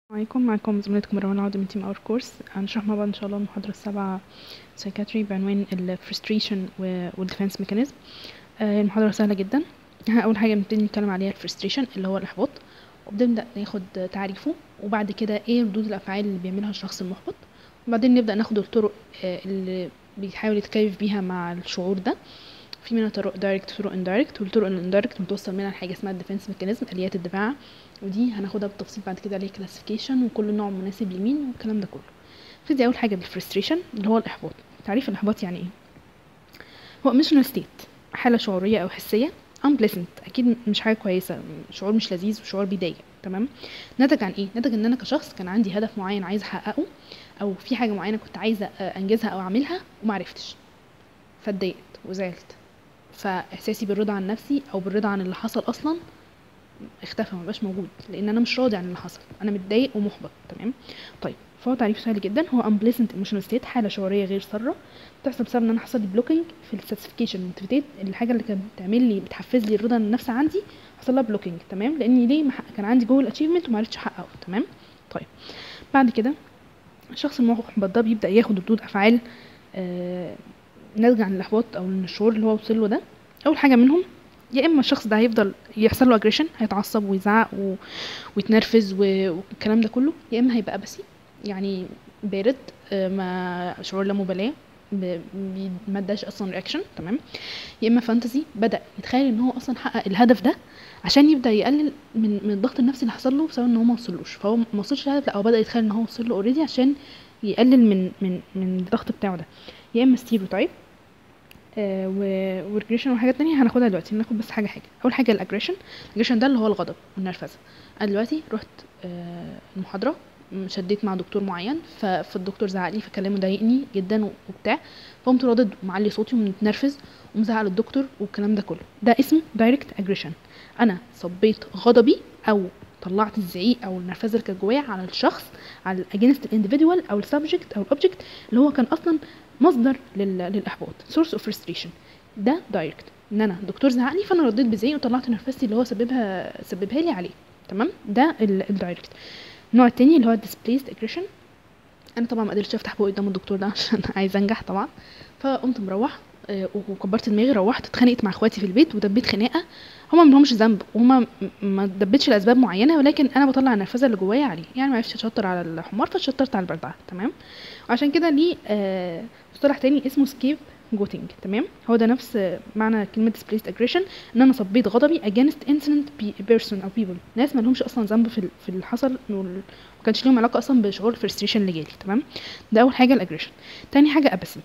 عليكم معكم زميلتكم روان عوضي من تيم اور كورس هنشرح مع بعض ان شاء الله المحاضرة السابعة سايكاتري بعنوان ال frustration و وال defense mechanism آه، المحاضرة سهلة جدا أول حاجة بنبتدي نتكلم عليها ال frustration اللي هو الإحباط وبنبدأ ناخد تعريفه وبعد كده ايه ردود الأفعال اللي بيعملها الشخص المحبط وبعدين نبدأ ناخد الطرق آه، اللي بيحاول يتكيف بيها مع الشعور ده في منها طرق دايركت وطرق اندايركت والطرق الاندايركت بتوصل منها لحاجة اسمها الديفنس ميكانيزم آليات الدفاع ودي هناخدها بالتفصيل بعد كده عليه كلاسيفيكيشن وكل نوع مناسب لمين والكلام ده كله نبتدي اول حاجه بالفرستريشن اللي هو الاحباط تعريف الاحباط يعني ايه هو emotional state حاله شعوريه او حسيه unpleasant اكيد مش حاجه كويسه شعور مش لذيذ وشعور بيضايق تمام نتج عن ايه نتج ان انا كشخص كان عندي هدف معين عايز احققه او في حاجه معينه كنت عايزه انجزها او اعملها ومعرفتش فاتضايقت وزعلت فاحساسي بالرضا عن نفسي او بالرضا عن اللي حصل اصلا اختفى ما بقاش موجود لان انا مش راضي عن اللي حصل انا متضايق ومحبط تمام طيب فهو تعريف سهل جدا هو unpleasant emotional state حاله شعوريه غير ساره بتحصل بسبب ان انا حصل لي بلوكينج في الساتسفيكيشن موتيفيتيت الحاجه اللي كانت بتعمل لي بتحفز لي الرضا عن النفس عندي حصل لها بلوكينج تمام لاني ليه مح... كان عندي جول اتشيفمنت وما عرفتش احققه تمام طيب بعد كده الشخص المحبط ده بيبدا ياخد ردود افعال آه ناتجه عن الاحباط او من الشعور اللي هو وصل له ده اول حاجه منهم يا اما الشخص ده هيفضل يحصل له اجريشن هيتعصب ويزعق و... ويتنرفز و... والكلام ده كله يا اما هيبقى ابسي يعني بارد ما شعور لا مبالاه ب... ما اداش اصلا رياكشن تمام يا اما فانتزي بدا يتخيل ان هو اصلا حقق الهدف ده عشان يبدا يقلل من من الضغط النفسي اللي حصل له بسبب ان هو ما وصلوش فهو ما وصلش الهدف لا هو بدا يتخيل ان هو وصل له اوريدي عشان يقلل من من من الضغط بتاعه ده يا اما ستيريوتايب آه وريجريشن وحاجات تانية هناخدها دلوقتي ناخد بس حاجه حاجه اول حاجه الاجريشن الاجريشن ده اللي هو الغضب والنرفزه انا دلوقتي رحت آه المحاضره شديت مع دكتور معين فالدكتور زعق لي فكلامه ضايقني جدا وبتاع فقمت رادد ومعلي صوتي ومتنرفز ومزعق للدكتور والكلام ده كله ده اسمه دايركت اجريشن انا صبيت غضبي او طلعت الزعيق او النرفزه اللي كانت جوايا على الشخص على اجينست الانديفيدوال او السبجكت او الاوبجكت اللي هو كان اصلا مصدر لل... للاحباط سورس اوف فرستريشن ده دايركت ان انا دكتور زعق لي فانا رديت بزعيق وطلعت نرفزتي اللي هو سببها سببها لي عليه تمام ده الدايركت النوع التاني اللي هو displaced aggression انا طبعا ما قدرتش افتح بقى قدام الدكتور ده عشان عايزه انجح طبعا فقمت مروح وكبرت دماغي روحت اتخانقت مع اخواتي في البيت ودبيت خناقه هما ما لهمش ذنب وهما ما دبتش لاسباب معينه ولكن انا بطلع النرفزه اللي جوايا عليه يعني ما عرفتش اشطر على الحمار فشطرت على البردعه تمام وعشان كده ليه آه مصطلح تاني اسمه سكيب جوتنج تمام هو ده نفس معنى كلمه displaced aggression ان انا صبيت غضبي against innocent person او people ناس ما لهمش اصلا ذنب في في اللي حصل وما كانش ليهم علاقه اصلا بشعور الفرستريشن اللي جالي تمام ده اول حاجه الاجريشن تاني حاجه ابسي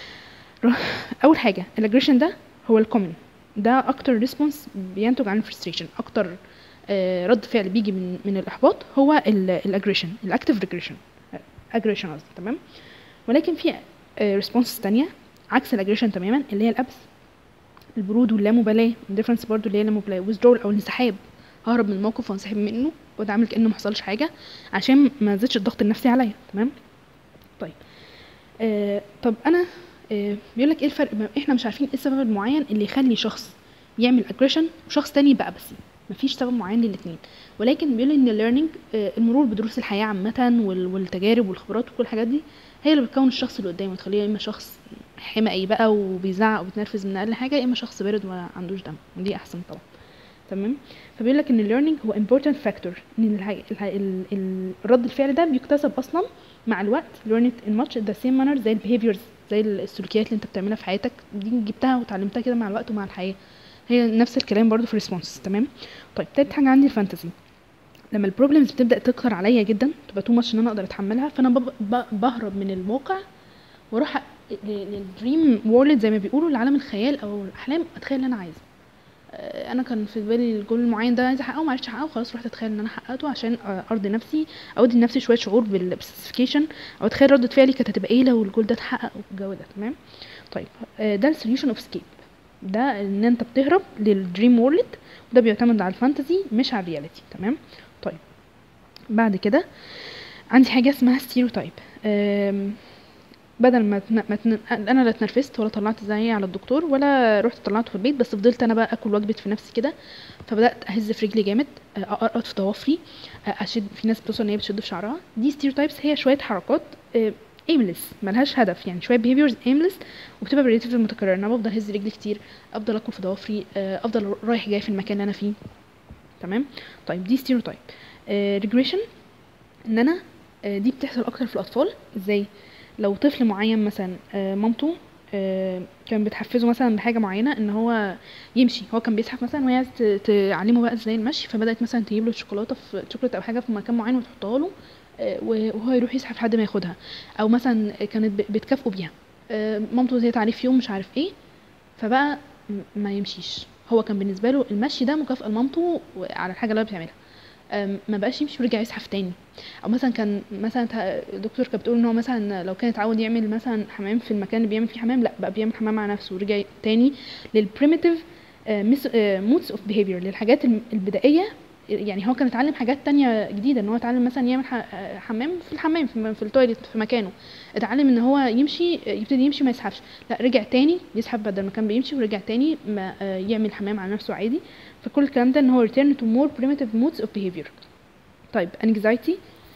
اول حاجه الاجريشن ده هو الكومن ده اكتر ريسبونس بينتج عن الفرستريشن اكتر آه رد فعل بيجي من من الاحباط هو الاجريشن الاكتيف ريجريشن اجريشن قصدي تمام ولكن في ريسبونس تانية عكس الاجريشن تماما اللي هي الابس البرود واللامبالاه الديفرنس برضو اللي هي اللامبالاه withdrawal او الانسحاب ههرب من الموقف وانسحب منه واتعامل كانه ما حصلش حاجه عشان ما زدش الضغط النفسي عليا تمام طيب آه طب انا آه بيقول لك ايه الفرق احنا مش عارفين ايه السبب المعين اللي يخلي شخص يعمل اجريشن وشخص تاني يبقى ابسي مفيش سبب معين للاثنين ولكن بيقول ان الليرنينج آه المرور بدروس الحياه عامه والتجارب والخبرات وكل الحاجات دي هي اللي بتكون الشخص اللي قدامه تخليه يا اما شخص حمقي بقى وبيزعق وبيتنرفز من اقل حاجه يا اما شخص بارد وما عندوش دم ودي احسن طبعا تمام فبيقول لك ان الليرنينج هو important factor ان الحاجة ال ال الرد الفعل ده بيكتسب اصلا مع الوقت learn it in much the same manner زي البيهيفيرز زي السلوكيات اللي انت بتعملها في حياتك دي جبتها وتعلمتها كده مع الوقت ومع الحياه هي نفس الكلام برضو في ريسبونس تمام طيب تالت حاجه عندي الفانتزي لما البروبلمز بتبدا تكتر عليا جدا تبقى تو ماتش ان انا اقدر اتحملها فانا بهرب من الموقع واروح للدريم وورلد زي ما بيقولوا لعالم الخيال او الاحلام اتخيل اللي انا عايزه انا كان في بالي الجول المعين ده عايزه احققه ما عرفتش احققه خلاص رحت اتخيل ان انا حققته عشان ارضي نفسي او ادي لنفسي شويه شعور بالسبيسيفيكيشن او اتخيل رده فعلي كانت هتبقى ايه لو الجول ده اتحقق والجو ده تمام طيب ده السوليوشن اوف سكيب ده ان انت بتهرب للدريم وورلد وده بيعتمد على الفانتزي مش على الرياليتي تمام طيب بعد كده عندي حاجه اسمها ستيريوتايب بدل ما تن... ما تن... انا لا اتنرفزت ولا طلعت زعيق على الدكتور ولا رحت طلعته في البيت بس فضلت انا بقى اكل وجبه في نفسي كده فبدات اهز في رجلي جامد آه، اقرقط في ضوافري آه، اشد في ناس بتوصل ان هي بتشد في شعرها دي ستيريوتايبس هي شويه حركات ايملس ملهاش هدف يعني شويه behaviors ايملس وبتبقى ريليتيف متكرره انا بفضل اهز رجلي كتير افضل اكل في ضوافري آه، افضل رايح جاي في المكان اللي انا فيه تمام طيب دي ستيريوتايب ريجريشن ان انا آه، دي بتحصل اكتر في الاطفال ازاي لو طفل معين مثلا آه، مامته آه، كان بتحفزه مثلا بحاجه معينه ان هو يمشي هو كان بيزحف مثلا وهي عايزه ت- تعلمه بقى ازاي المشي فبدات مثلا تجيب له شوكولاته في شوكولاته او حاجه في مكان معين وتحطها له آه، وهو يروح يزحف لحد ما ياخدها او مثلا كانت ب- بتكافئه بيها آه، مامته زيت عليه في يوم مش عارف ايه فبقى م- ما يمشيش هو كان بالنسبه له المشي ده مكافاه لمامته على الحاجه اللي هو بيعملها أم، ما بقاش يمشي ورجع يزحف تاني او مثلا كان مثلا تا- الدكتور كانت بتقول ان هو مثلا لو كان اتعود يعمل مثلا حمام في المكان اللي بيعمل فيه حمام لا بقى بيعمل حمام مع نفسه ورجع تاني للبريميتيف مودز اوف بيهيفير للحاجات الم- البدائيه يعني هو كان اتعلم حاجات تانية جديدة ان هو اتعلم مثلا يعمل ح- آه، حمام في الحمام في, في التويليت في مكانه اتعلم ان هو يمشي آه، يبتدي يمشي ما يسحبش لا رجع تاني يسحب بدل ما كان بيمشي ورجع تاني ما آه، يعمل حمام على نفسه عادي فكل الكلام ده ان هو return to more primitive modes of behavior طيب anxiety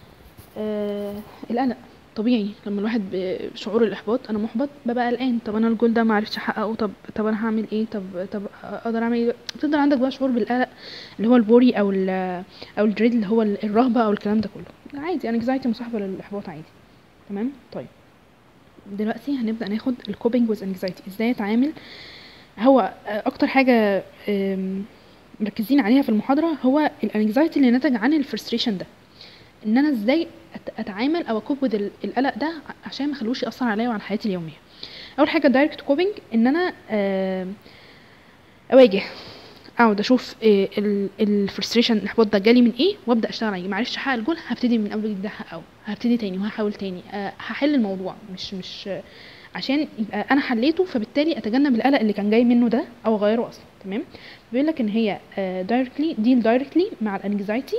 آه القلق طبيعي لما الواحد بشعور الاحباط انا محبط ببقى قلقان طب انا الجول ده ما عرفتش احققه طب طب انا هعمل ايه طب طب اقدر اعمل ايه بتفضل عندك بقى شعور بالقلق اللي هو البوري او ال او الدريد اللي هو الرهبه او الكلام ده كله عادي انكزايتي مصاحبه للاحباط عادي تمام طيب دلوقتي هنبدا ناخد الكوبينج ويز انكزايتي ازاي اتعامل هو اكتر حاجه آم، مركزين عليها في المحاضره هو الانكزايتي اللي نتج عن الفرستريشن ده ان انا ازاي أت- اتعامل او اكوب with ال- القلق ده ع- عشان ما اخلوش ياثر عليا وعلى حياتي اليوميه اول حاجه دايركت كوبينج ان انا آم، اواجه اقعد اشوف الفرستريشن الاحباط ده جالي من ايه وابدا اشتغل عليه معرفتش احقق الجول هبتدي من اول وجديد احققه هبتدي تاني وهحاول تاني آه، هحل الموضوع مش مش آه، عشان يبقى انا حليته فبالتالي اتجنب القلق اللي كان جاي منه ده او اغيره اصلا تمام بيقول لك ان هي دايركتلي ديل دايركتلي مع الانكزايتي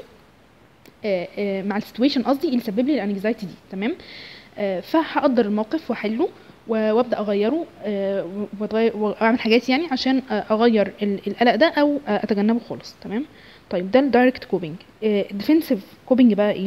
مع السيتويشن قصدي اللي سبب لي الانكزايتي دي تمام آه، فهقدر الموقف واحله و- وابدا اغيره آه، وأتغير- واعمل حاجات يعني عشان آه، اغير ال- القلق ده او آه، اتجنبه خالص تمام طيب ده الدايركت كوبينج الديفنسيف كوبينج بقى ايه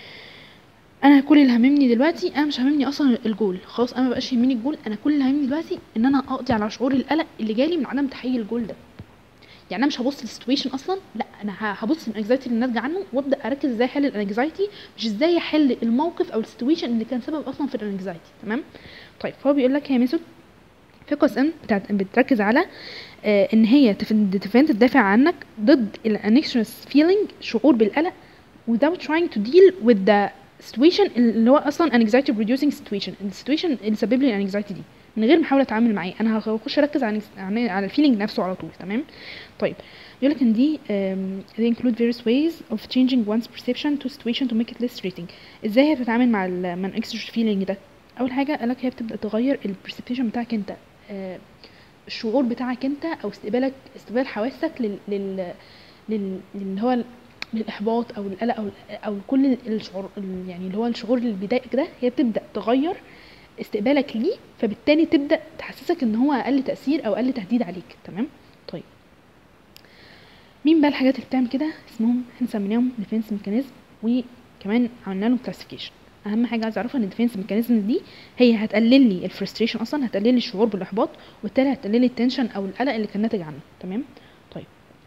انا كل اللي هاممني دلوقتي انا مش هاممني اصلا الجول خلاص انا مبقاش يهمني الجول انا كل اللي هاممني دلوقتي ان انا اقضي على شعور القلق اللي جالي من عدم تحقيق الجول ده يعني انا مش هبص للسيتويشن اصلا لا انا ه- هبص للانكزايتي اللي ناتجه عنه وابدا اركز ازاي احل الانكزايتي مش ازاي احل الموقف او السيتويشن اللي كان سبب اصلا في الانكزايتي تمام طيب فهو بيقول لك هي ميثود في قسم بتاعت بتركز على آه ان هي تفنت تدافع عنك ضد الانكشنس فيلينج شعور بالقلق without trying to deal with the situation اللي هو اصلا anxiety producing situation السيتويشن اللي سبب لي الانكزايتي دي من غير ما احاول اتعامل معاه انا هخش اركز على على على الفيلينج نفسه على طول تمام طيب بيقول لك ان دي um, they include various ways of changing one's perception to situation to make it less threatening ازاي هي بتتعامل مع ال مع الاكسترا فيلينج ده اول حاجه قالك هي بتبدا تغير البرسبشن بتاعك انت آه، الشعور بتاعك انت او استقبالك استقبال حواسك لل لل لل اللي هو ال- للاحباط او القلق او او كل الشعور ال- يعني اللي هو الشعور اللي بيضايقك ده هي بتبدا تغير استقبالك ليه فبالتالي تبدا تحسسك ان هو اقل تاثير او اقل تهديد عليك تمام طيب مين بقى الحاجات اللي بتعمل كده اسمهم هنسميهم ديفنس ميكانيزم وكمان عملنا لهم كلاسيفيكيشن اهم حاجه عايز اعرفها ان الديفنس ميكانيزم دي هي هتقلل لي الفرستريشن اصلا هتقلل لي الشعور بالاحباط وبالتالي هتقلل لي التنشن او القلق اللي كان ناتج عنه تمام طيب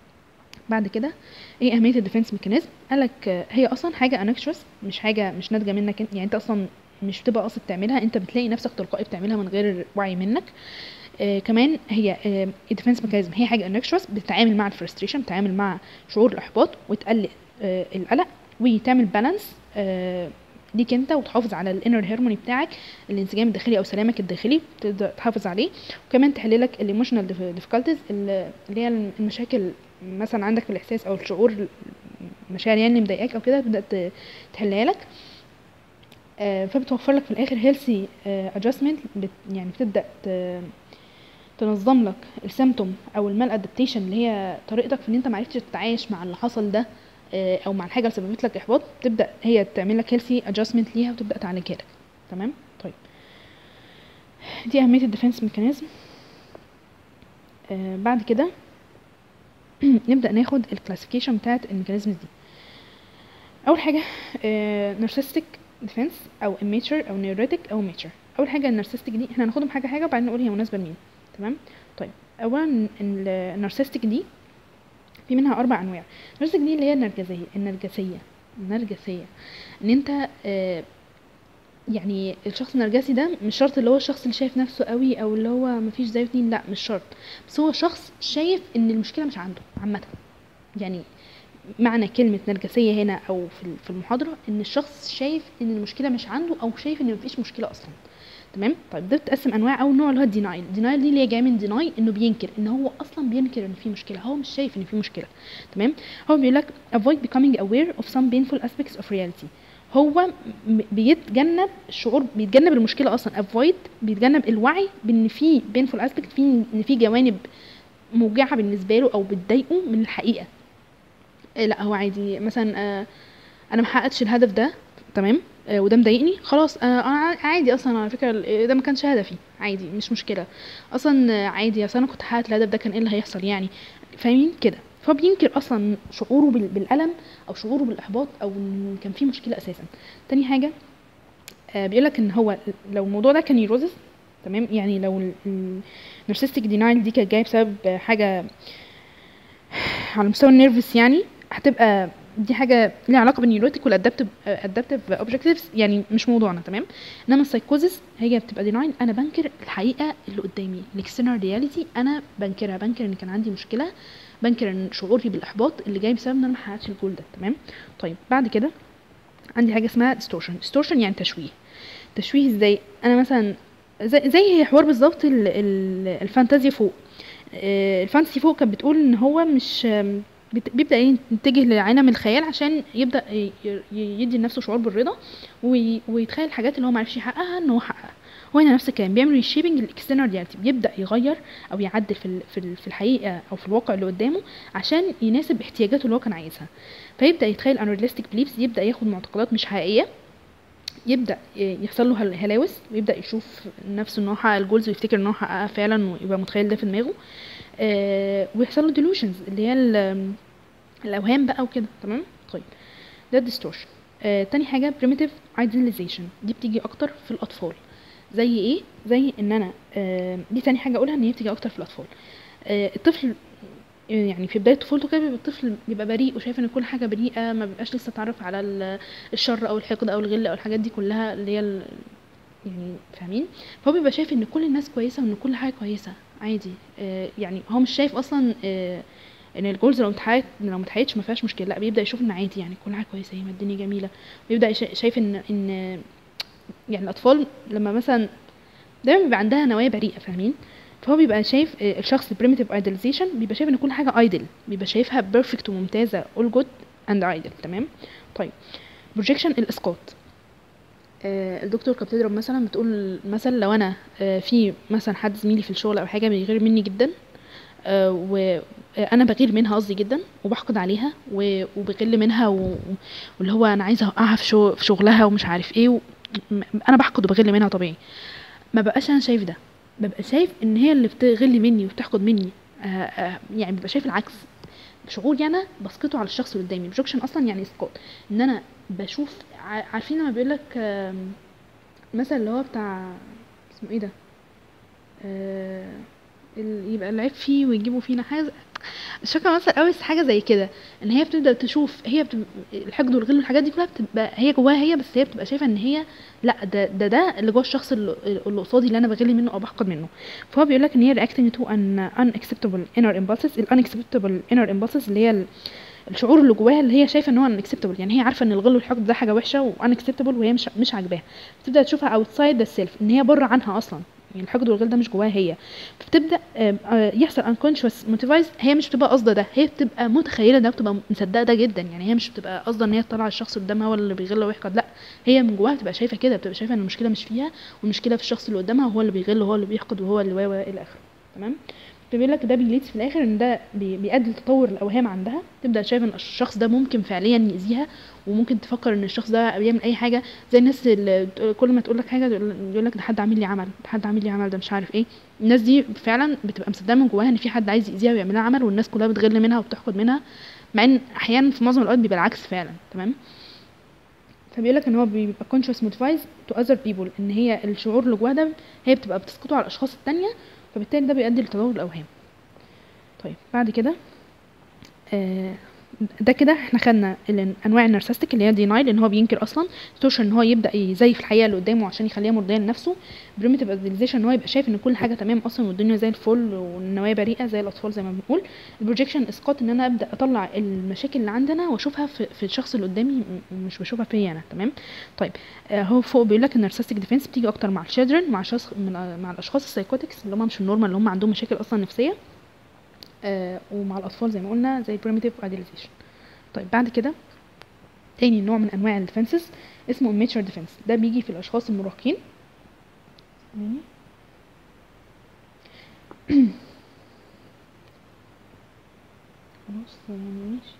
بعد كده ايه اهميه الديفنس ميكانيزم قالك هي اصلا حاجه انكشوس مش حاجه مش ناتجه منك انت يعني انت اصلا مش بتبقى قاصد تعملها انت بتلاقي نفسك تلقائي بتعملها من غير وعي منك آه كمان هي الديفنس ميكانيزم هي حاجه انكشوس بتتعامل مع الفرستريشن بتتعامل مع شعور الاحباط وتقلل آه القلق وتعمل بالانس آه ليك انت وتحافظ على الانر هيرموني بتاعك الانسجام الداخلي او سلامك الداخلي تقدر تحافظ عليه وكمان تحللك الايموشنال ديفيكولتيز اللي هي المشاكل مثلا عندك في الاحساس او الشعور المشاعر يعني اللي مضايقاك او كده تبدا تحلها لك آه فبتوفر لك في الاخر هيلثي ادجستمنت يعني بتبدا تنظم لك السيمتوم او المال ادابتيشن اللي هي طريقتك في ان انت معرفتش تتعايش مع اللي حصل ده او مع الحاجه اللي سببت لك احباط تبدا هي تعمل لك هيلثي ادجستمنت ليها وتبدا تعالجها لك تمام طيب دي اهميه الديفنس ميكانيزم آه بعد كده نبدا ناخد الكلاسيفيكيشن بتاعت الميكانيزمز دي اول حاجه نارسستيك ديفنس او immature او نيوريتك او mature اول حاجه النارسستيك دي احنا هناخدهم حاجه حاجه وبعدين نقول هي مناسبه لمين تمام طيب اولا النارسستيك دي في منها اربع انواع النارسستيك دي اللي هي النرجسيه النرجسيه النرجسيه ان انت آه يعني الشخص النرجسي ده مش شرط اللي هو الشخص اللي شايف نفسه قوي او اللي هو مفيش زيه اتنين لا مش شرط بس هو شخص شايف ان المشكله مش عنده عامه يعني معنى كلمة نرجسية هنا أو في في المحاضرة إن الشخص شايف إن المشكلة مش عنده أو شايف إن مفيش مشكلة أصلا تمام طيب ده بتقسم أنواع أول نوع اللي هو الدينايل الدينايل دي اللي هي جاية من ديناي إنه بينكر إن هو أصلا بينكر إن في مشكلة هو مش شايف إن في مشكلة تمام هو بيقول لك avoid becoming aware of some painful aspects of reality هو بيتجنب الشعور بيتجنب المشكلة أصلا avoid بيتجنب الوعي بإن في painful aspect في إن في جوانب موجعة بالنسبة له أو بتضايقه من الحقيقة لا هو عادي مثلا آه انا ما حققتش الهدف ده تمام آه وده مضايقني خلاص آه انا عادي اصلا على فكره ده ما كانش هدفي عادي مش مشكله اصلا عادي اصلا انا كنت حققت الهدف ده كان ايه اللي هيحصل يعني فاهمين كده فهو بينكر اصلا شعوره بالالم او شعوره بالاحباط او ان كان في مشكله اساسا تاني حاجه آه بيقول لك ان هو لو الموضوع ده كان يروزس تمام يعني لو النارسستيك دينايل دي كانت جايه بسبب حاجه على مستوى النيرفس يعني هتبقى دي حاجه ليها علاقه بالنيوروتيك والادابتيف ادابتيف اوبجكتيفز يعني مش موضوعنا تمام انما السايكوزيس هي بتبقى ديناين انا بنكر الحقيقه اللي قدامي الاكسترنال رياليتي انا بنكرها بنكر ان كان عندي مشكله بنكر ان شعوري بالاحباط اللي جاي بسبب ان انا ما حققتش الجول ده تمام طيب بعد كده عندي حاجه اسمها ديستورشن ديستورشن يعني تشويه تشويه ازاي انا مثلا زي, زي هي حوار بالظبط الفانتازيا فوق الفانتسي فوق كانت بتقول ان هو مش بيبدا يتجه لعالم الخيال عشان يبدا يدي لنفسه شعور بالرضا ويتخيل الحاجات اللي هو معرفش يحققها ان هو حققها هو هنا نفس الكلام بيعمل ريشيبنج الاكسترنال رياليتي بيبدا يغير او يعدل في في الحقيقه او في الواقع اللي قدامه عشان يناسب احتياجاته اللي هو كان عايزها فيبدا يتخيل unrealistic beliefs يبدا ياخد معتقدات مش حقيقيه يبدا يحصل له هلاوس ويبدا يشوف نفسه ان هو حقق الجولز ويفتكر ان هو حققها فعلا ويبقى متخيل ده في دماغه آه ويحصل له delusions اللي هي الاوهام بقى وكده تمام طيب ده الديستورشن آه تاني حاجه primitive idealization دي بتيجي اكتر في الاطفال زي ايه زي ان انا آه دي تاني حاجه اقولها ان هي بتيجي اكتر في الاطفال آه الطفل يعني في بدايه طفولته كده بيبقى الطفل بيبقى بريء وشايف ان كل حاجه بريئه ما بيبقاش لسه اتعرف على الشر او الحقد او الغل او الحاجات دي كلها اللي هي يعني فاهمين فهو بيبقى شايف ان كل الناس كويسه وان كل حاجه كويسه عادي آه يعني هو مش شايف اصلا آه ان الجولز لو متحققت لو متحققتش ما فيهاش مشكله لا بيبدا يشوف ان عادي يعني كل حاجه كويسه هي الدنيا جميله بيبدا شايف ان ان يعني الاطفال لما مثلا دايما بيبقى عندها نوايا بريئه فاهمين فهو بيبقى شايف الشخص البريمتيف ايدلزيشن بيبقى شايف ان كل حاجه ايدل بيبقى شايفها بيرفكت وممتازه all good and idle تمام طيب بروجيكشن الاسقاط آه الدكتور كانت بتضرب مثلا بتقول مثلا لو انا آه في مثلا حد زميلي في الشغل او حاجه بيغير مني جدا آه وانا بغير منها قصدي جدا وبحقد عليها وبغل منها واللي هو انا عايزه اوقعها في, شو في شغلها ومش عارف ايه و... انا بحقد وبغل منها طبيعي ما بقاش انا شايف ده ببقى شايف ان هي اللي بتغل مني وبتحقد مني آآ آآ يعني ببقى شايف العكس شعوري انا بسقطه على الشخص اللي قدامي بروجكشن اصلا يعني اسقاط ان انا بشوف عارفين لما بيقول لك مثلا اللي هو بتاع اسمه ايه ده يبقى العيب فيه ويجيبوا فينا حاجه مش فاكره مثلا قوي حاجه زي كده ان هي بتبدا تشوف هي بتبقى الحقد والغل والحاجات دي كلها بتبقى هي جواها هي بس هي بتبقى شايفه ان هي لا ده ده ده اللي جوه الشخص اللي اللي قصادي اللي انا بغل منه او بحقد منه فهو بيقول لك ان هي reacting to an unacceptable inner impulses ال unacceptable inner impulses اللي هي الشعور اللي جواها اللي هي شايفه ان هو unacceptable يعني هي عارفه ان الغل والحقد ده حاجه وحشه و unacceptable وهي مش مش عاجباها بتبدا تشوفها outside the self ان هي بره عنها اصلا يعني الحقد والغل ده مش جواها هي فبتبدا يحصل unconscious motivize هي مش بتبقى قاصده ده هي بتبقى متخيله ده بتبقى مصدقه ده جدا يعني هي مش بتبقى قاصده ان هي تطلع الشخص اللي قدامها هو اللي بيغل ويحقد لا هي من جواها بتبقى شايفه كده بتبقى شايفه ان المشكله مش فيها والمشكله في الشخص اللي قدامها وهو اللي بيغل وهو اللي بيحقد وهو اللي و الى اخره تمام فبيقول لك ده بيليدز في الاخر ان ده بي- بيؤدي لتطور الاوهام عندها تبدا شايف ان الشخص ده ممكن فعليا يأذيها وممكن تفكر ان الشخص ده بيعمل اي حاجه زي الناس اللي بتقول- كل ما تقول لك حاجه يقول لك ده حد عامل لي عمل ده حد عامل لي عمل ده مش عارف ايه الناس دي فعلا بتبقى مصدقه من جواها ان في حد عايز يأذيها ويعمل لها عمل والناس كلها بتغل منها وبتحقد منها مع ان احيانا في معظم الاوقات بيبقى العكس فعلا تمام فبيقول لك ان هو بيبقى conscious modifies to other people ان هي الشعور اللي جواها ده هي بتبقى بتسقطه على الاشخاص التانية فبالتالي ده بيؤدي لتطور الاوهام طيب بعد كده آه ده كده احنا خدنا ال- انواع النرسستيك اللي هي دينايل ان هو بينكر اصلا توشن ان هو يبدا يزيف الحقيقه اللي قدامه عشان يخليها مرضيه لنفسه بريمتيف اديليزيشن ان هو يبقى شايف ان كل حاجه تمام اصلا والدنيا زي الفل والنوايا بريئه زي الاطفال زي ما بنقول البروجيكشن اسقاط ان انا ابدا اطلع المشاكل اللي عندنا واشوفها في, في الشخص اللي قدامي م- مش بشوفها فيا انا تمام طيب آه هو فوق بيقول لك النرسستيك ديفense بتيجي اكتر مع الشيلدرن مع شخص من مع الاشخاص السايكوتكس اللي هم مش النورمال اللي هم عندهم مشاكل اصلا نفسيه آه ومع الاطفال زي ما قلنا زي primitive idealization طيب بعد كده تاني نوع من انواع الديفنسز اسمه immature defense ده بيجي في الاشخاص المراهقين ثواني. خلاص يعني ماشي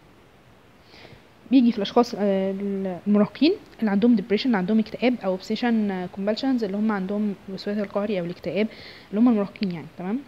بيجي في الاشخاص آه، المراهقين اللي عندهم depression اللي عندهم اكتئاب او obsession آه، compulsions اللي هم عندهم الوسواس القهري او الاكتئاب اللي هم المراهقين يعني تمام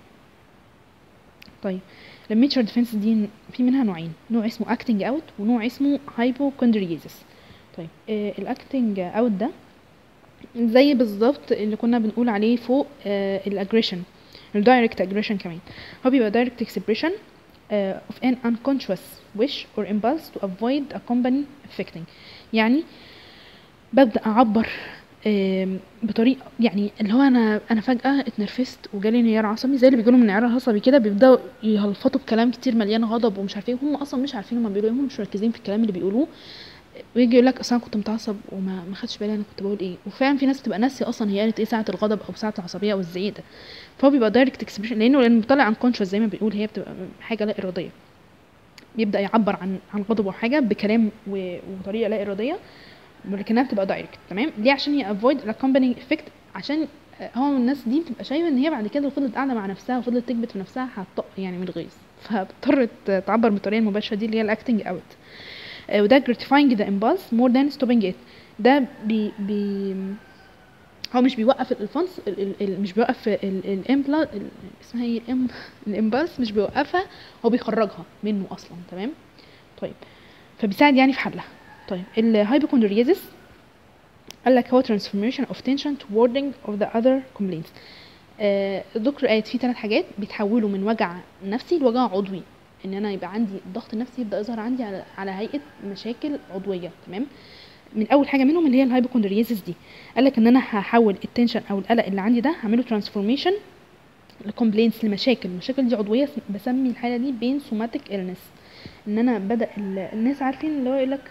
طيب الميتشر ديفنس دي في منها نوعين نوع اسمه acting out ونوع اسمه hypochondriasis طيب آه الاكتنج اوت ده زي بالظبط اللي كنا بنقول عليه فوق آه الاجريشن الدايركت اجريشن كمان هو بيبقى direct expression آه of an unconscious wish or impulse to avoid a company affecting يعني ببدأ أعبر آم، بطريقة يعني اللي هو أنا أنا فجأة اتنرفزت وجالي انهيار عصبي زي اللي بيجيلهم انهيار عصبي كده بيبدأوا يهلفطوا بكلام كتير مليان غضب ومش عارفين هم أصلا مش عارفين هما بيقولوا ايه هم مش مركزين في الكلام اللي بيقولوه ويجي يقول لك اصل انا كنت متعصب وما ما خدتش بالي انا كنت بقول ايه وفعلا في ناس بتبقى ناسيه اصلا هي قالت ايه ساعه الغضب او ساعه العصبيه او الزعيق ده فهو بيبقى دايركت اكسبريشن لانه لانه طالع unconscious زي ما بنقول هي بتبقى حاجه لا اراديه بيبدا يعبر عن عن غضبه وحاجه بكلام و- وطريقه لا اراديه ولكنها بتبقى دايركت تمام ليه عشان هي افويد accompanying effect عشان آه، هو الناس دي بتبقى شايفه ان هي بعد كده لو فضلت قاعده مع نفسها وفضلت تكبت في نفسها هتطق يعني من الغيظ فبتضطر ت- تعبر بالطريقه المباشره دي اللي هي الاكتنج اوت وده gratifying the impulse more than stopping it ده بي بي هو مش بيوقف الفانس ال- ال- ال- مش بيوقف الامبلا اسمها ايه الام الامبلس مش بيوقفها هو بيخرجها منه اصلا تمام طيب فبيساعد يعني في حلها طيب الهايبوكوندريازيس قال لك هو transformation of tension to wording of the other complaints آه، الدكتور قالت في ثلاث حاجات بيتحولوا من وجع نفسي لوجع عضوي ان انا يبقى عندي الضغط النفسي يبدا يظهر عندي على على هيئه مشاكل عضويه تمام من اول حاجه منهم اللي هي الهايبوكوندريازيس دي قال لك ان انا هحول التنشن او القلق اللي عندي ده هعمله ترانسفورميشن لكومبلينتس لمشاكل المشاكل دي عضويه اسم- بسمي الحاله دي بين سوماتيك illness ان انا بدا ال- الناس عارفين اللي هو يقول لك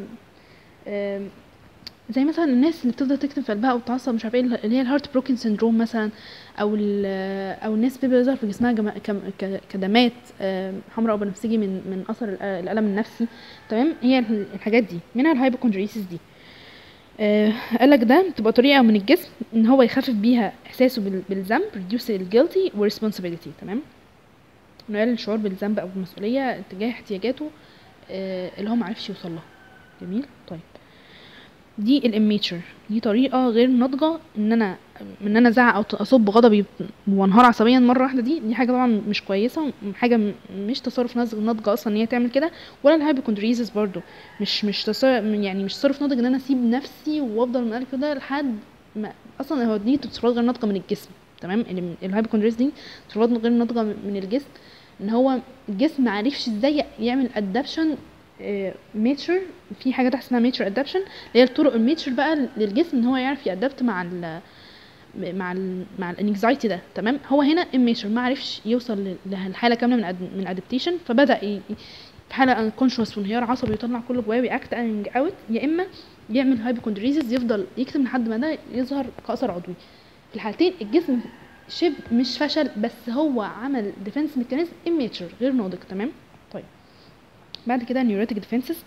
زي مثلا الناس اللي بتفضل تكتب في قلبها او تعصب مش عارفه ايه اللي هي الهارت بروكن سيندروم مثلا او ال- او الناس بيبقى يظهر في جسمها جما- كم- ك- كدمات آم، حمراء او بنفسجي من من اثر الأ- الالم النفسي تمام هي ال- الحاجات دي منها الهايبوكوندريسيس دي آه قالك ده بتبقى طريقه من الجسم ان هو يخفف بيها احساسه بال- بالذنب reduce الجيلتي والريسبونسبيلتي تمام انه يقلل الشعور بالذنب او بالمسؤوليه تجاه احتياجاته آه اللي هو معرفش يوصل لها جميل طيب دي الاميتشر دي طريقه غير ناضجه ان انا ان انا ازعق او اصب غضبي وانهار عصبيا مره واحده دي دي حاجه طبعا مش كويسه حاجه م- مش تصرف ناضج ناضجه اصلا ان هي تعمل كده ولا الهايبوكوندريزس برضو مش مش تصرف يعني مش تصرف ناضج ان انا اسيب نفسي وافضل من قلبي كده لحد ما اصلا هو دي تصرفات غير ناضجه من الجسم تمام اللي- الهايبوكوندريزس دي تصرفات غير ناضجه من الجسم ان هو الجسم معرفش ازاي يعمل ادابشن ميتشر في حاجه تحت اسمها ميتشر ادابشن اللي هي الطرق الميتشر بقى للجسم ان هو يعرف يادبت مع ال مع ال مع الانكزايتي ده تمام هو هنا اميتشر ما عرفش يوصل ل- للحاله كامله من أد- من ادابتيشن فبدا ي- في حاله انكونشوس وانهيار عصبي يطلع كله جواه ويأكت اوت يا اما يعمل هايبوكوندريزيس يفضل يكتم لحد ما ده يظهر كأثر عضوي في الحالتين الجسم شبه مش فشل بس هو عمل ديفنس ميكانيزم اميتشر غير ناضج تمام طيب بعد كده نيوريتك ديفنسز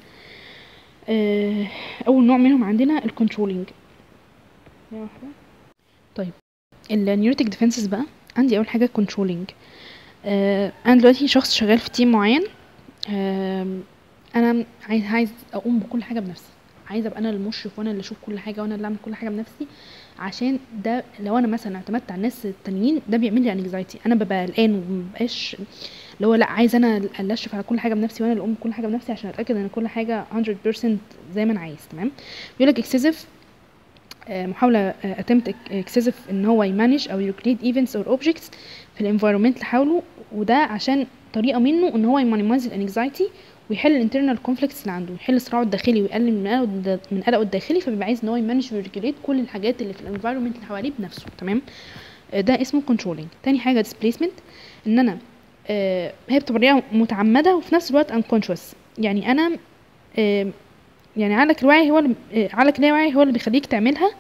اول نوع منهم عندنا الكنترولينج طيب النيوريتك ديفنسز بقى عندي اول حاجه كنترولينج آه انا دلوقتي شخص شغال في تيم معين آم، انا عايز عايز اقوم بكل حاجه بنفسي عايزه ابقى انا المشرف وانا اللي اشوف كل حاجه وانا اللي اعمل كل حاجه بنفسي عشان ده لو انا مثلا اعتمدت على الناس التانيين ده بيعمل لي انكزايتي انا ببقى قلقان ومبقاش اللي هو لا عايز انا اللي اشرف على كل حاجه بنفسي وانا اللي اقوم بكل حاجه بنفسي عشان اتاكد ان كل حاجه 100% زي ما انا عايز تمام بيقول لك اكسسيف محاولة اتمت اكسسيف ان هو يمانج او يكريت ايفنتس اور اوبجكتس في الانفايرمنت اللي حوله وده عشان طريقة منه ان هو يمانيمايز الانكزايتي ويحل الانترنال كونفليكتس اللي عنده يحل صراعه الداخلي ويقلل من قلقه الد- من قلقه الداخلي فبيبقى عايز ان هو يمانج ويريجوليت كل الحاجات اللي في الانفايرمنت اللي حواليه بنفسه تمام آه، ده اسمه كنترولينج تاني حاجه ديسبيسمنت ان انا آه، هي بطريقه متعمده وفي نفس الوقت unconscious يعني انا آه، يعني عقلك الواعي هو اللي آه، عقلك اللاواعي هو اللي بيخليك تعملها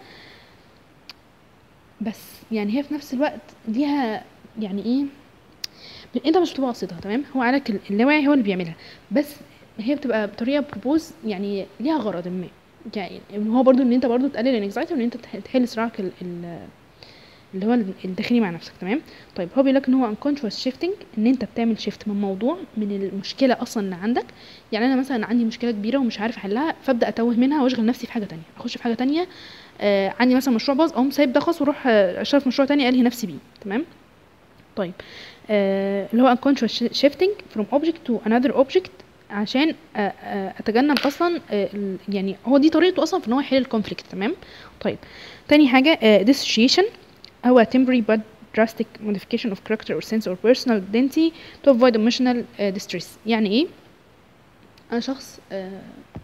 بس يعني هي في نفس الوقت ليها يعني ايه ب- انت مش بتبقى قاصدها تمام هو عقلك ال- اللاواعي هو اللي بيعملها بس هي بتبقى بطريقه بروبوز يعني ليها غرض ما يعني هو برضو ان انت برضو تقلل الانكزايتي وان انت تح- تحل صراعك ال- ال- اللي هو ال- الداخلي مع نفسك تمام طيب هو بيقول لك ان هو unconscious shifting ان انت بتعمل شيفت من موضوع من المشكله اصلا اللي عندك يعني انا مثلا عندي مشكله كبيره ومش عارف احلها فابدا اتوه منها واشغل نفسي في حاجه تانية اخش في حاجه تانية آه عندي مثلا مشروع باظ اقوم سايب ده خالص واروح آه، اشتغل في مشروع تاني الهي نفسي بيه تمام طيب آه اللي هو unconscious shifting from object to another object عشان آه آه اتجنب اصلا آه ال- يعني هو دي طريقته اصلا في ان هو يحل الكونفليكت تمام طيب تاني حاجه آه dissociation هو temporary but drastic modification of character or sense or personal identity to avoid emotional uh, distress يعني ايه انا شخص آه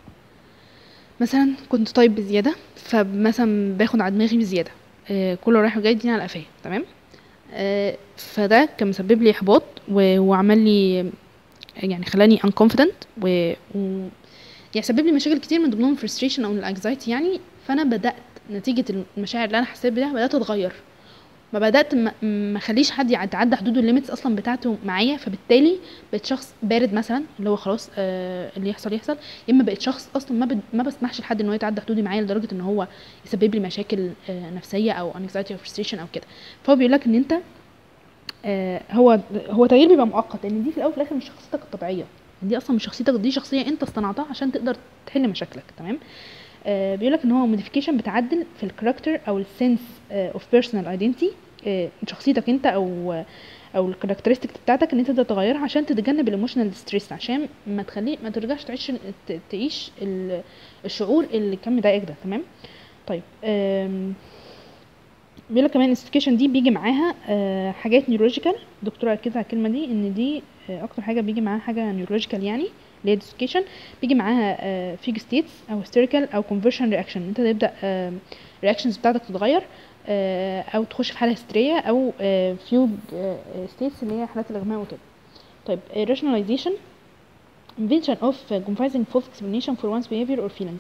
مثلا كنت طيب بزياده فمثلا باخد على دماغي بزياده آه كله رايح وجاي يديني على قفاه تمام آه فده كان مسبب لي احباط و- وعمل لي يعني خلاني unconfident و, و يعني سبب لي مشاكل كتير من ضمنهم frustration او الانكزايتي يعني فانا بدات نتيجه المشاعر اللي انا حسيت بيها بدات اتغير ما بدات ما ما اخليش حد يتعدى حدود الليميتس اصلا بتاعته معايا فبالتالي بقيت شخص بارد مثلا اللي هو خلاص آه اللي يحصل يحصل يا اما بقيت شخص اصلا ما, بد ما بسمحش لحد ان هو يتعدى حدودي معايا لدرجه ان هو يسبب لي مشاكل آه نفسيه او anxiety او frustration او كده فهو بيقول لك ان انت آه هو هو تغيير بيبقى مؤقت لان دي في الاول وفي الاخر مش شخصيتك الطبيعيه دي اصلا مش شخصيتك دي شخصيه انت اصطنعتها عشان تقدر تحل مشاكلك تمام آه بيقول لك ان هو موديفيكيشن بتعدل في الكاركتر او السنس اوف بيرسونال ايدنتي شخصيتك انت او او الكاركترستيك بتاعتك ان انت تقدر تغيرها عشان تتجنب الايموشنال ستريس عشان ما تخلي ما ترجعش تعيش ت- تعيش ال- الشعور اللي كان مضايقك ده تمام طيب آم، بيقول لك كمان الانستيكيشن دي بيجي معاها آه، حاجات نيورولوجيكال دكتوره اكدت على الكلمه دي ان دي آه، اكتر حاجه بيجي معاها حاجه نيورولوجيكال يعني اللي هي ديسوكيشن بيجي معاها فيج ستيتس او هيستيريكال او كونفرشن رياكشن انت تبدا الرياكشنز بتاعتك تتغير آه، او تخش في حاله هستيريه او فيوج ستيتس اللي هي حالات الاغماء وكده طيب rationalization invention of uh, confusing false explanation for one's behavior or feelings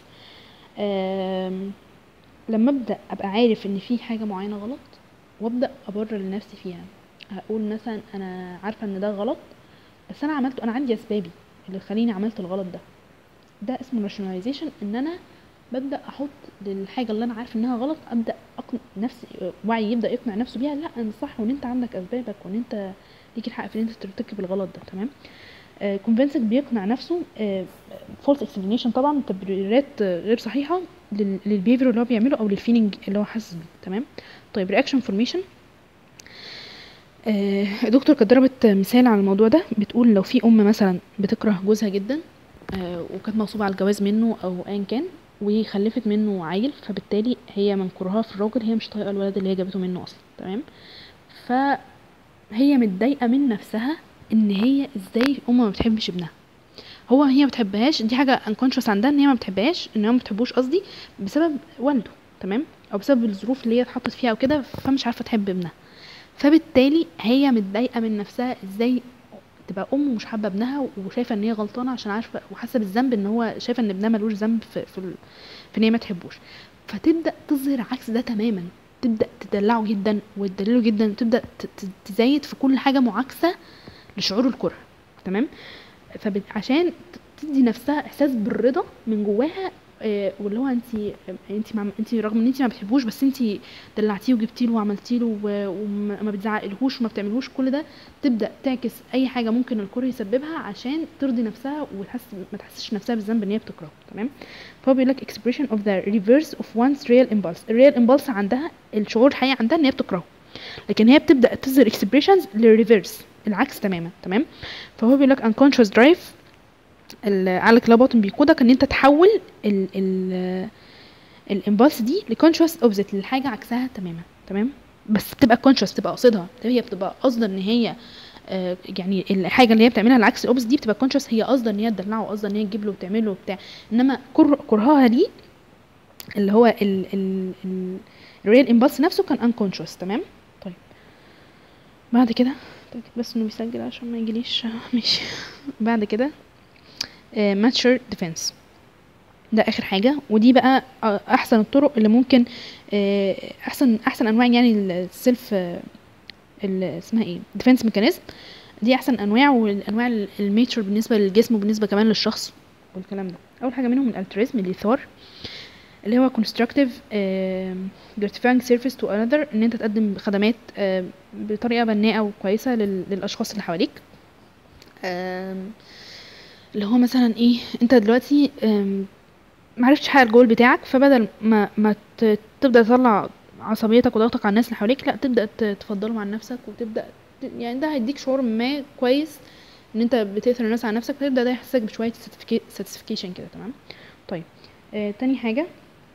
آم، لما ابدا ابقى عارف ان في حاجه معينه غلط وابدا ابرر لنفسي فيها هقول مثلا انا عارفه ان ده غلط بس انا عملته انا عندي اسبابي اللي خليني عملت الغلط ده ده اسمه rationalization ان انا ببدا احط للحاجه اللي انا عارف انها غلط ابدا اقنع نفسي وعي يبدا يقنع نفسه بيها لا انت صح وان انت عندك اسبابك وان انت ليك الحق في ان انت ترتكب الغلط ده تمام كونفنسك بيقنع نفسه فولس اكسبلانيشن طبعا تبريرات آه، غير صحيحه للبيهيفير اللي هو بيعمله او للفيلينج اللي هو حاسس بيه تمام طيب رياكشن فورميشن الدكتور كانت ضربت مثال على الموضوع ده بتقول لو في ام مثلا بتكره جوزها جدا آه، وكانت مغصوبه على الجواز منه او ايا كان وخلفت منه عيل فبالتالي هي من كرهها في الراجل هي مش طايقه الولد اللي هي جابته منه اصلا تمام فهي متضايقه من نفسها ان هي ازاي ام ما بتحبش ابنها هو هي ما بتحبهاش دي حاجه انكونشس عندها ان هي ما بتحبهاش ان هي ما بتحبوش قصدي بسبب والده تمام او بسبب الظروف اللي هي اتحطت فيها او كده فمش عارفه تحب ابنها فبالتالي هي متضايقه من نفسها ازاي تبقى ام ومش حابه ابنها وشايفه ان هي غلطانه عشان عارفه وحاسه بالذنب ان هو شايفه ان ابنها ملوش ذنب في في, ال- في ان هي ما تحبوش فتبدا تظهر عكس ده تماما تبدا تدلعه جدا وتدلله جدا وتبدا ت- ت- تزايد في كل حاجه معاكسه لشعور الكره تمام فعشان تدي نفسها احساس بالرضا من جواها آه، واللي هو انت انت مع انت رغم ان انت ما بتحبوش بس انت دلعتيه وجبتيه له وعملتيه له و- وما بتزعقلهوش وما بتعملهوش كل ده تبدا تعكس اي حاجه ممكن الكره يسببها عشان ترضي نفسها وتحس ما تحسش نفسها بالذنب ان هي بتكرهه تمام فهو بيقول لك expression of the reverse of one's real impulse الريال impulse عندها الشعور الحقيقي عندها ان هي بتكرهه لكن هي بتبدا تظهر expressions للريفرس العكس تماما تمام فهو بيقول لك unconscious drive العقل كده باطن بيقودك ان انت تحول ال ال الامبالس دي لكونشوس اوبزيت للحاجه عكسها تماما تمام بس بتبقى كونشوس بتبقى قاصدها هي بتبقى قاصده ان هي آه يعني الحاجه اللي هي بتعملها العكس الاوبزيت دي بتبقى كونشوس هي قاصده ان هي تدلعه قاصده ان هي تجيب له وتعمل له وبتاع انما كره كرهها ليه اللي هو ال ال ال الريال امبالس نفسه كان انكونشوس تمام طيب بعد كده اتاكد بس انه بيسجل عشان ما يجيليش ماشي بعد كده ماتشر ديفense ده اخر حاجه ودي بقى آه، احسن الطرق اللي ممكن آه، احسن احسن انواع يعني السيلف اسمها ايه ديفense ميكانيزم دي احسن انواع والانواع الميتشر بالنسبه للجسم وبالنسبه كمان للشخص والكلام ده اول حاجه منهم الالتريزم الايثار اللي هو constructive آم، gratifying service to another ان انت تقدم خدمات آم، بطريقه بناءه وكويسه لل- للاشخاص اللي حواليك آم، اللي هو مثلا ايه انت دلوقتي آم، معرفتش تحقق الجول بتاعك فبدل ما ما ت- تبدا تطلع عصبيتك وضغطك على الناس اللي حواليك لا تبدا ت- تفضلهم عن نفسك وتبدا ت- يعني ده هيديك شعور ما كويس ان انت بتاثر الناس على نفسك فتبدا ده يحسسك بشويه ساتسفيكيشن كده تمام طيب آه تاني حاجه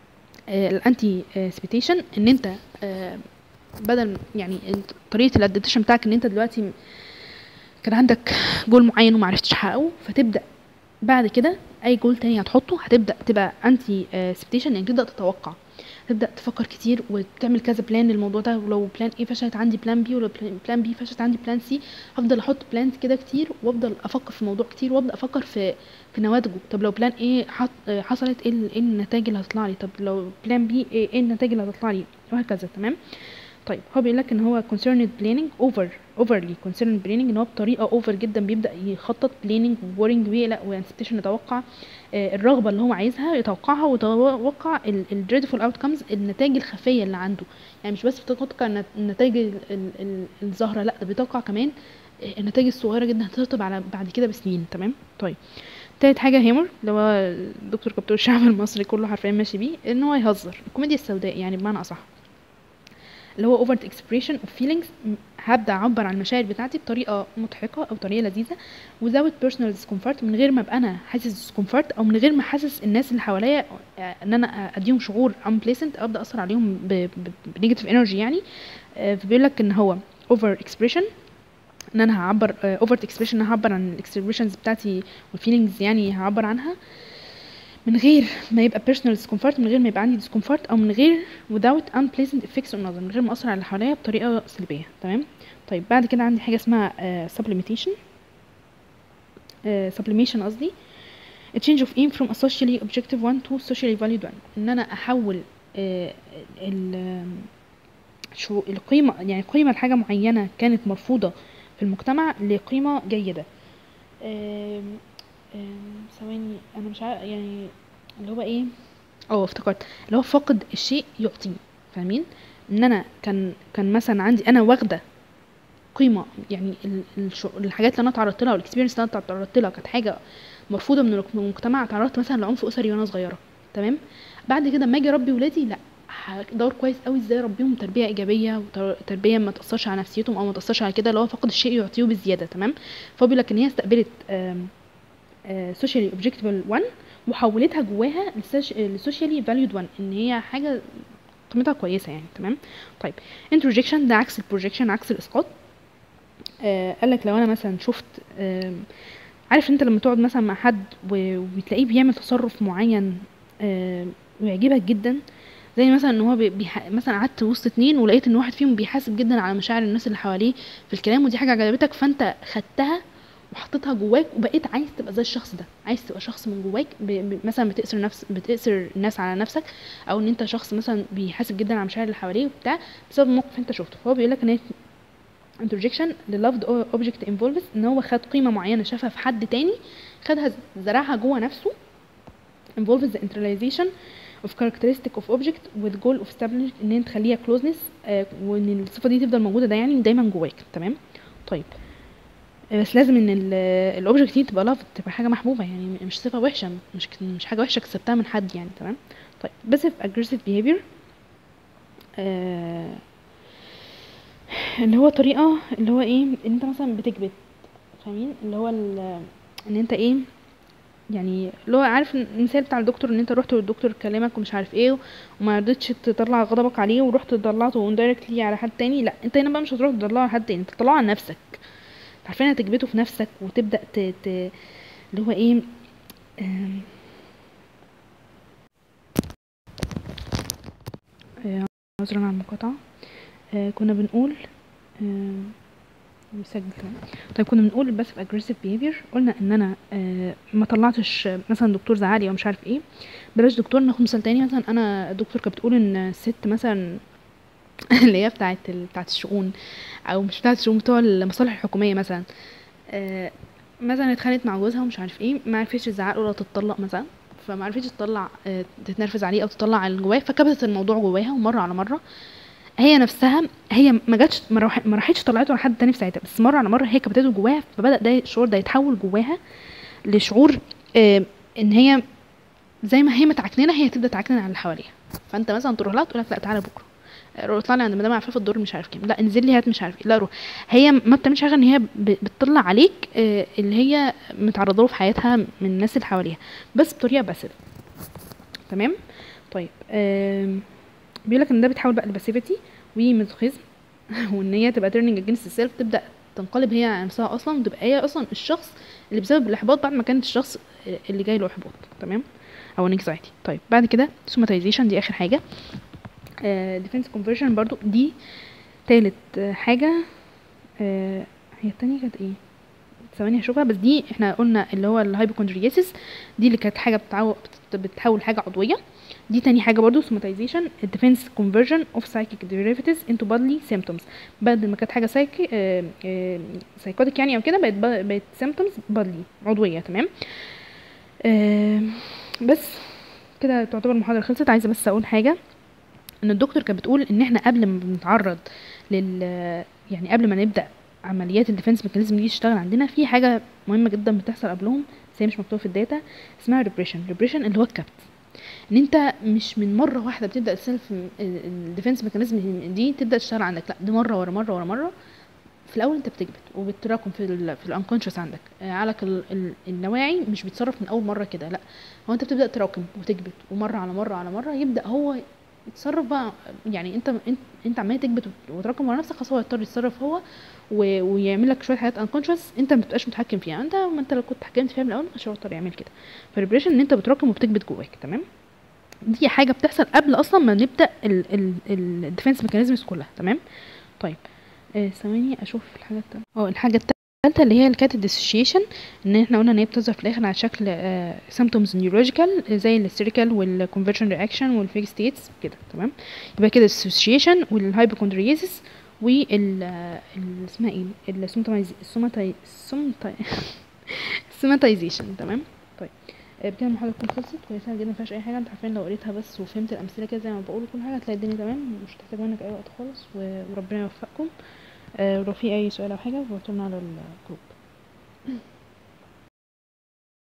آه الانتي سبيتيشن ان انت آه بدل يعني ال- طريقه الادابتيشن بتاعك ان انت دلوقتي كان عندك جول معين ومعرفتش تحققه فتبدا بعد كده اي جول تاني هتحطه هتبدا تبقى انتي سبيتيشن يعني تبدا تتوقع تبدا تفكر كتير وتعمل كذا بلان للموضوع ده ولو بلان ايه فشلت عندي بلان بي ولو بلان بي فشلت عندي بلان سي هفضل احط بلانز كده كتير وافضل افكر في الموضوع كتير وابدا افكر في في نواتجه طب لو بلان ايه حط آه، حصلت ايه ال- ايه النتائج اللي هتطلع لي طب لو بلان بي ايه إيه النتائج اللي هتطلع لي وهكذا تمام طيب هو بيقول لك ان هو concerned planning over overly concerned planning ان هو بطريقه اوفر جدا بيبدا يخطط planning worrying ويقلق وانسبتيشن يتوقع آه، الرغبه اللي هو عايزها يتوقعها ويتوقع الدريدفول اوتكمز النتائج الخفيه اللي عنده يعني مش بس بيتوقع النت- النتائج ال- ال- ال- الظاهره لا ده بيتوقع كمان آه، النتائج الصغيره جدا هترتب على بعد كده بسنين تمام طيب تالت حاجة هيمر اللي هو الدكتور كابتن الشعب المصري كله حرفيا ماشي بيه ان هو يهزر الكوميديا السوداء يعني بمعنى اصح اللي هو overt expression of feelings م- هبدأ أعبر عن المشاعر بتاعتي بطريقة مضحكة أو طريقة لذيذة without personal discomfort من غير ما أبقى أنا حاسس discomfort أو من غير ما حاسس الناس اللي حواليا آه، إن أنا أديهم شعور unpleasant أو أبدأ أثر عليهم ب- ب- بنيجاتيف energy يعني آه، فبيقول لك إن هو over expression ان انا هعبر اوفر اكسبريشن ان انا هعبر عن الاكسبريشنز بتاعتي والفيلينجز يعني هعبر عنها من غير ما يبقى personal discomfort من غير ما يبقى عندي discomfort او من غير without unpleasant effects on others من غير ما اثر على اللي حواليا بطريقه سلبيه تمام طيب بعد كده عندي حاجه اسمها uh, sublimation uh, sublimation قصدي a change of aim from a socially objective one to socially valued one ان انا احول uh, ال شو القيمه يعني قيمه لحاجه معينه كانت مرفوضه في المجتمع لقيمه جيده آم، آم، ثواني انا مش عارف يعني اللي هو ايه اه افتكرت اللي هو فاقد الشيء يعطيه فاهمين ان انا كان كان مثلا عندي انا واخده قيمه يعني ال- الش- الحاجات اللي انا تعرضت لها والاكسبيرينس اللي انا تعرضت لها كانت حاجه مرفوضه من المك- من المجتمع تعرضت مثلا لعنف اسري وانا صغيره تمام بعد كده اما اجي اربي ولادي لا هدور كويس قوي ازاي اربيهم تربيه ايجابيه وتربيه ما تاثرش على نفسيتهم او ما تاثرش على كده اللي هو فقد الشيء يعطيه بزياده تمام فهو بيقول لك ان هي استقبلت سوشيالي اوبجكتيفال 1 وحولتها جواها لسوشيالي فاليود 1 ان هي حاجه قيمتها كويسه يعني تمام طيب انتروجيكشن ده عكس البروجيكشن عكس الاسقاط آه قال لك لو انا مثلا شفت آه عارف انت لما تقعد مثلا مع حد و- وبتلاقيه بيعمل تصرف معين آه ويعجبك جدا زي مثلا ان هو بي- بيح... مثلا قعدت وسط اتنين ولقيت ان واحد فيهم بيحاسب جدا على مشاعر الناس اللي حواليه في الكلام ودي حاجه عجبتك فانت خدتها وحطيتها جواك وبقيت عايز تبقى زي الشخص ده عايز تبقى شخص من جواك ب... ب... مثلا بتأثر نفس بتأثر الناس على نفسك او ان انت شخص مثلا بيحاسب جدا على المشاعر اللي حواليه وبتاع بسبب موقف انت شفته فهو بيقول لك ان هي introjection للافد اوبجكت انفولفز ان هو خد قيمه معينه شافها في حد تاني خدها زرعها جوه نفسه involves the internalization of characteristic of object with goal of establishing ان انت تخليها closeness آه وان الصفه دي تفضل موجوده دايما دايما جواك تمام طيب آه، بس لازم ان الاوبجكت دي تبقى لافت تبقى حاجه محبوبه يعني مش صفه وحشه مش مش حاجه وحشه كسبتها من حد يعني تمام طيب passive aggressive behavior آه اللي هو طريقه اللي هو ايه ان انت مثلا بتكبت فاهمين اللي هو ال- ان انت ايه يعني اللي هو عارف المثال بتاع الدكتور ان انت رحت للدكتور كلمك ومش عارف ايه وما رضيتش تطلع غضبك عليه ورحت طلعته indirectly على حد تاني لا انت هنا بقى مش هتروح تطلعه على حد تاني انت تطلعه على نفسك عارفين هتكبته في نفسك وتبدا ت... ت... اللي هو ايه آم، آه، عذرا عن المقاطعة آه، كنا بنقول آم، بيسجل كمان طيب كنا بنقول بس في aggressive behavior قلنا ان انا آه ما طلعتش آه، مثلا دكتور زعلي او مش عارف ايه بلاش دكتور ناخد مثال تاني مثلا انا الدكتور كانت بتقول ان الست مثلا اللي هي بتاعت ال- بتاعت الشؤون او مش بتاعت الشؤون بتوع المصالح الحكوميه مثلا آه مثلا اتخانقت مع جوزها ومش عارف ايه ما عرفتش تزعق له ولا تتطلق مثلا فما عرفتش تطلع آه تتنرفز عليه او تطلع اللي جواها فكبتت الموضوع جواها ومره على مره هي نفسها هي ما جاتش ما راح- ما راحتش طلعته على حد تاني في ساعتها بس مره على مره هي كبتته جواها فبدا ده الشعور ده يتحول جواها لشعور آه ان هي زي ما هي متعكننه هي تبدا تعكنن على اللي حواليها فانت مثلا تروح لها تقول لك لا تعالى بكره روح اطلع لي عند مدام عفاف الدور مش عارف كام لا انزل لي هات مش عارف ايه لا روح هي ما بتعملش حاجه ان هي ب- بتطلع عليك آه، اللي هي متعرضه له في حياتها من الناس اللي حواليها بس بطريقه باسف تمام طيب آم، بيقول لك ان ده بيتحول بقى لباسيفيتي وميزوخيزم وان هي تبقى تيرنينج اجينست السيلف تبدا تنقلب هي عن نفسها اصلا وتبقى هي اصلا الشخص اللي بسبب الاحباط بعد ما كانت الشخص اللي جاي له احباط تمام او انكزايتي طيب بعد كده سوماتيزيشن دي اخر حاجه ديفنس كونفرجن برضو دي تالت آه، حاجه آه، هي التانية كانت ايه ثواني هشوفها بس دي احنا قلنا اللي هو الهايبوكوندرياسيس دي اللي كانت حاجه بتعو... بت- بتحول حاجه عضويه دي تاني حاجه برضو سوماتيزيشن الديفنس كونفرجن اوف سايكيك ديريفيتيفز انتو بادلي سيمبتومز بدل ما كانت حاجه سايكي سايكوتيك يعني او كده بقت ب- بقت سيمبتومز بادلي عضويه تمام آه، بس كده تعتبر المحاضره خلصت عايزه بس اقول حاجه ان الدكتور كانت بتقول ان احنا قبل ما بنتعرض لل يعني قبل ما نبدا عمليات الديفنس ميكانيزم دي تشتغل عندنا في حاجه مهمه جدا بتحصل قبلهم بس هي مش مكتوبه في الداتا اسمها ريبريشن ريبريشن اللي هو الكبت ان انت مش من مره واحده بتبدا السيلف الديفنس ميكانيزم دي تبدا تشتغل عندك لا دي مره ورا مره ورا مره في الاول انت بتكبت وبتراكم في ال في الانكونشس عندك آه، عقلك ال- ال- اللاواعي مش بيتصرف من اول مره كده لا هو انت بتبدا تراكم وتكبت ومره على مره على مره يبدا هو يتصرف بقى يعني انت انت انت عمال تكبت وت- وتراكم على نفسك خلاص هو يضطر يتصرف هو و- ويعمل لك شويه حاجات انكونشس انت ما بتبقاش متحكم فيها انت ما انت لو كنت حكمت فيها من الاول مش هيضطر يعمل كده فالريبريشن ان انت بتراكم وبتكبت جواك تمام دي حاجه بتحصل قبل اصلا ما نبدا الديفنس ميكانيزمز كلها تمام طيب آه، ثواني اشوف الحاجه التانية اه الحاجه التالتة اللي هي الكات ديسوشيشن ان احنا قلنا ان هي بتظهر في الاخر على شكل سيمتومز نيورولوجيكال زي الهيستيريكال والكونفرجن رياكشن والفيك ستيتس كده تمام يبقى كده الديسوشيشن والهايبوكوندريزيس وال آه، ال- اسمها ايه السوماتايز السوماتاي السوماتاي السوماتايزيشن تمام طيب آه، بكده المحاضره تكون خلصت وهي سهله جدا مفيهاش اي حاجه انت عارفين لو قريتها بس وفهمت الامثله كده زي ما بقول كل حاجه هتلاقي الدنيا تمام مش هتحتاج منك اي وقت خالص و- وربنا يوفقكم آه، ولو في اي سؤال او حاجه ابعتولنا على الجروب